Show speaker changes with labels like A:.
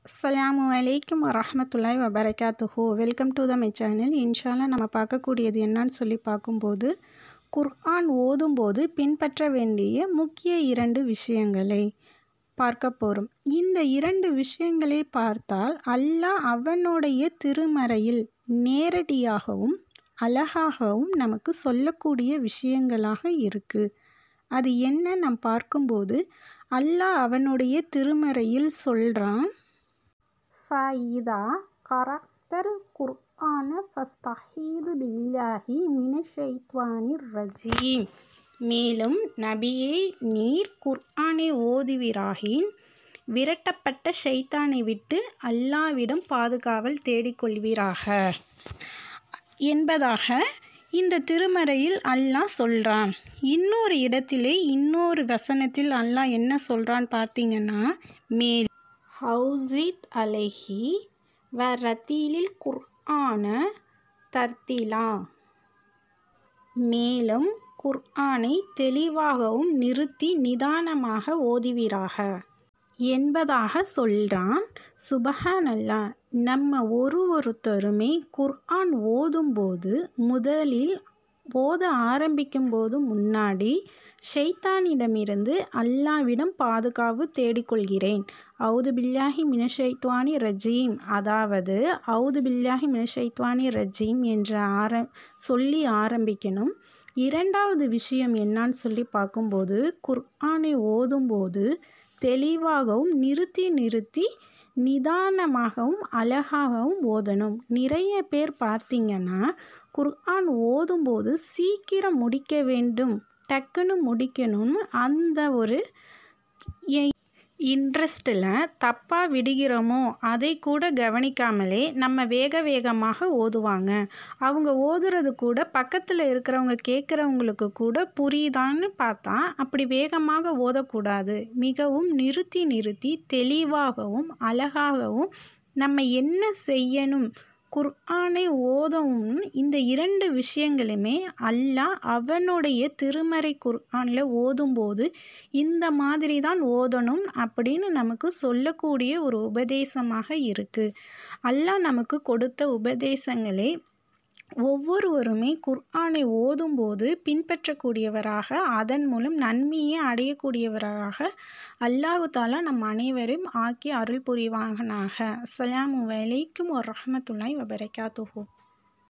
A: அஸ்ஸலாமு அலைக்கும் வரஹ்மத்துல்லாஹி வபரகாத்துஹு welcome to the my channel இன்ஷால்லா நம்ம பார்க்கக்கூடியது என்னன்னு சொல்லி பார்க்கும்போது குர்ஆன் ஓதும்போது பின்பற்ற வேண்டிய முக்கிய இரண்டு விஷயங்களை பார்க்க போகிறோம் இந்த இரண்டு விஷயங்களை பார்த்தால் அல்லாஹ் அவனுடைய திருமறையில் நேரடியாகவும் அழகாகவும் நமக்கு சொல்லக்கூடிய விஷயங்களாக இருக்குது அது என்ன நாம் பார்க்கும்போது அல்லாஹ் அவனுடைய திருமறையில் சொல்கிறான் ஃபைதா கரக்தல் குர்ஆன ஃபஸ்தஹீது பில்லாஹி மினஷைத்வானிர் ரஜீம் மேலும் நபியே நீர் குர்ஆனை ஓதுவீராகின் விரட்டப்பட்ட ஷைத்தானை விட்டு அல்லாவிடம் பாதுகாவல் தேடிக்கொள்வீராக என்பதாக இந்த திருமறையில் அல்லாஹ் சொல்கிறான் இன்னொரு இடத்திலே இன்னொரு வசனத்தில் அல்லாஹ் என்ன சொல்கிறான் பார்த்தீங்கன்னா மேல் ஹவுசித் அலைஹி வ ரத்தீலில் குர்ஆன தர்த்திலா மேலும் குர்ஆனை தெளிவாகவும் நிறுத்தி நிதானமாக ஓதுவீராக என்பதாக சொல்கிறான் சுபஹானல்லா நம்ம ஒரு ஒருத்தருமே குர்ஆன் ஓதும்போது முதலில் ஓத ஆரம்பிக்கும் போது முன்னாடி ஷைத்தானிடமிருந்து அல்லாவிடம் பாதுகாப்பு தேடிக்கொள்கிறேன் அவுது பில்லாஹி மினஷைத்வானி ரஜீம் அதாவது அவுது பில்லாஹி மினஷைத்வானி ரஜீம் என்ற ஆர சொல்லி ஆரம்பிக்கணும் இரண்டாவது விஷயம் என்னான்னு சொல்லி பார்க்கும்போது குர்ஆனை ஓதும்போது தெளிவாகவும் நிறுத்தி நிறுத்தி நிதானமாகவும் அழகாகவும் ஓதணும் நிறைய பேர் பார்த்தீங்கன்னா குர்ஆன் ஓதும்போது சீக்கிரம் முடிக்க வேண்டும் டக்குன்னு முடிக்கணும்னு அந்த ஒரு இன்ட்ரெஸ்ட்டில் தப்பாக விடுகிறோமோ அதை கூட கவனிக்காமலே நம்ம வேக வேகமாக ஓதுவாங்க அவங்க ஓதுறது கூட பக்கத்தில் இருக்கிறவங்க கேட்குறவங்களுக்கு கூட புரியுதான்னு பார்த்தா அப்படி வேகமாக ஓதக்கூடாது மிகவும் நிறுத்தி நிறுத்தி தெளிவாகவும் அழகாகவும் நம்ம என்ன செய்யணும் குர்ஆனை ஓதவும் இந்த இரண்டு விஷயங்களுமே அல்லாஹ் அவனுடைய திருமறை குர்ஆனில் ஓதும்போது இந்த மாதிரி தான் ஓதணும் அப்படின்னு நமக்கு சொல்லக்கூடிய ஒரு உபதேசமாக இருக்குது அல்லாஹ் நமக்கு கொடுத்த உபதேசங்களே ஒவ்வொருவருமே குர்ஆனை ஓதும்போது பின்பற்றக்கூடியவராக அதன் மூலம் நன்மையை அடையக்கூடியவராக அல்லாஹு தாலா நம் அனைவரையும் ஆக்கி அருள் புரிவாங்கனாக அஸ்ஸலாமு அலைக்கும் வரஹ்மத்துல்லாஹி வபரகாத்துஹு